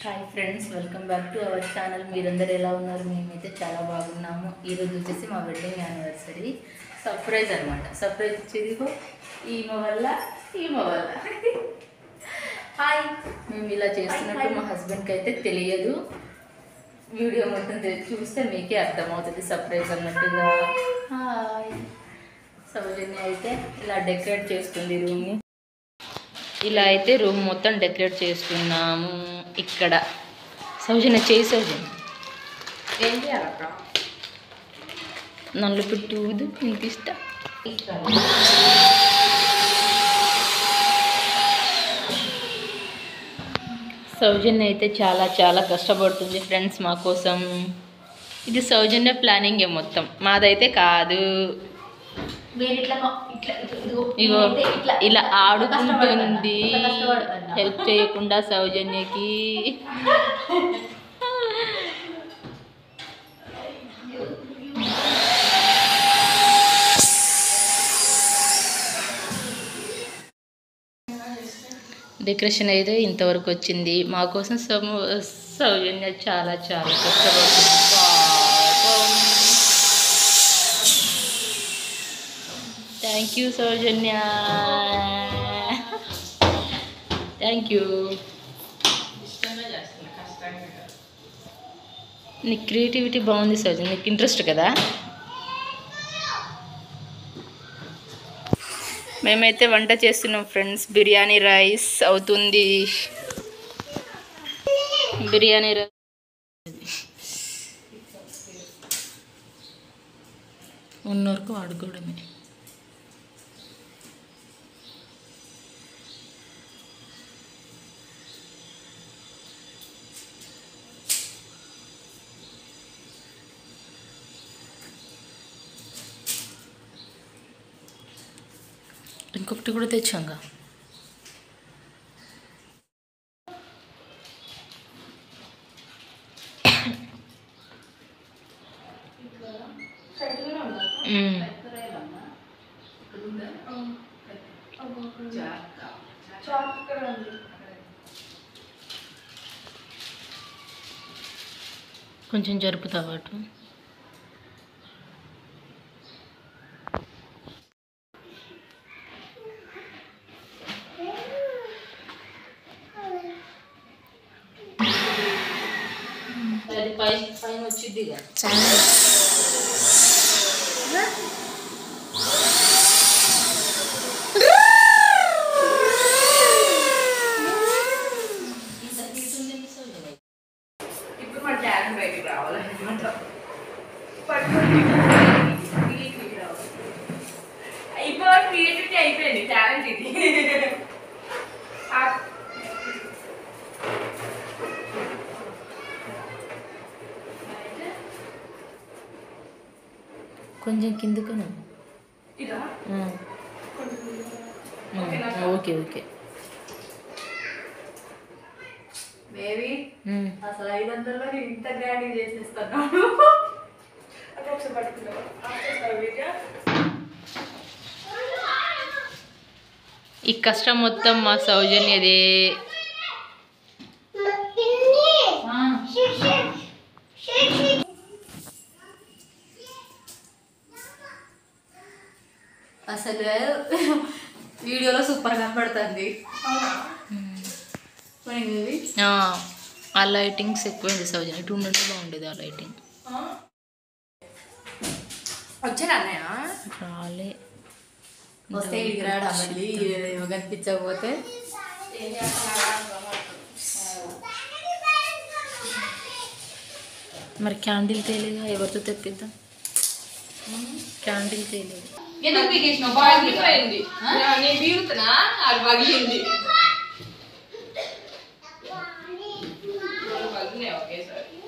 Hi friends welcome back to our channel మీరందరూ ఎలా ఉన్నారు మేమైతే చాలా బాగున్నాము ఈరోజు వచ్చేసి మా వెడ్డింగ్ యానివర్సరీ సర్ప్రైజ్ అనమాట సర్ప్రైజ్ ఇచ్చేది ఇగో ఈమె వల్ల ఈమె వల్ల హాయ్ మేము ఇలా చేస్తున్నట్టు మా హస్బెండ్కి అయితే తెలియదు వీడియో మొత్తం తె- చూస్తే మీకే అర్థమవుతుంది సర్ప్రైజ్ అన్నట్టుగా హాయ్ సౌజన్య అయితే ఇలా డెకరేట్ చేస్తుంది రూమ్ని ఇలా అయితే రూమ్ మొత్తం డెకరేట్ చేస్తున్నాము ఇక్కడ సౌజన్య చేయి సౌజన్య ఏం చేయాలక్క నన్ను పెట్టి ఊదు వినిపిస్తా సౌజన్య అయితే చాలా చాలా కష్టపడుతుంది ఫ్రెండ్స్ మా కోసం ఇది సౌజన్య ప్లానింగే మొత్తం మాదైతే కాదు మీరు ఇట్లా మా- ఇట్లా ఇట్లా- ఇదిగో ఇగో నేనైతే ఇట్లా ఇలా ఆడుకుంటుంది ఇట్లా కష్టపడుతున్నా. హెల్ప్ చేయకుండా సౌజన్యకి డెకరేషన్ అయితే ఇంతవరకు వచ్చింది మా కోసం సౌ- సౌజన్య చాలా చాలా కష్టపడుతుంది పాపం. Thank you Soujanya thank you నీ క్రియేటివిటీ బాగుంది సౌజన్య నీకు ఇంట్రెస్ట్ కదా మేమైతే వంట చేస్తున్నాం ఫ్రెండ్స్ బిర్యానీ రైస్ అవుతుంది బిర్యానీ రైస్ ఉన్న వరకు వాడుకోవడమే ఇంకొకటి కూడా తెచ్చాంగా మ్మ్. కొంచెం జరుపుతావా అటు అది పైన పైన వచ్చిద్దిగా ఇప్పుడు మన టాలెంట్ బయటికి రావాలన్నమాట ఇప్పుడు క్రియేటివిటీ అయిపోయింది టాలెంట్ ఇది ఆ- కొంచెం కిందకను ఇదా ఓకే ఓకే బేబీ మ్మ్. అసలు ఐదు వందల్లో నేను ఇంత గ్రాండ్ చేసేస్తున్నాను అది ఒకసారి పట్టుకున్నావా ఆపేస్తావా వీడియో? ఈ కష్టం మొత్తం మా సౌజన్యదే అసలు వీడియోలో సూపర్ కనపడుతుంది పోయింది ఆ, ఆ లైటింగ్స్ ఎక్కువైంది సౌజన్య ఇటు ఉంటే బాగుండేది ఆ లైటింగ్ వచ్చారా అన్నయ్య రాలే వస్తే ఇడికి రాడా మళ్ళీ ఏమో కనిపించకపోతే మరి క్యాండిల్ తేలేగా ఎవరితో తెప్పిద్దాం క్యాండిల్ తేలేదు ఎందుకు పీకేసినావు పగిలిపోయింది నేను బీగుతున్నా అది పగిలింది పగిలినాయి ఒకేసారి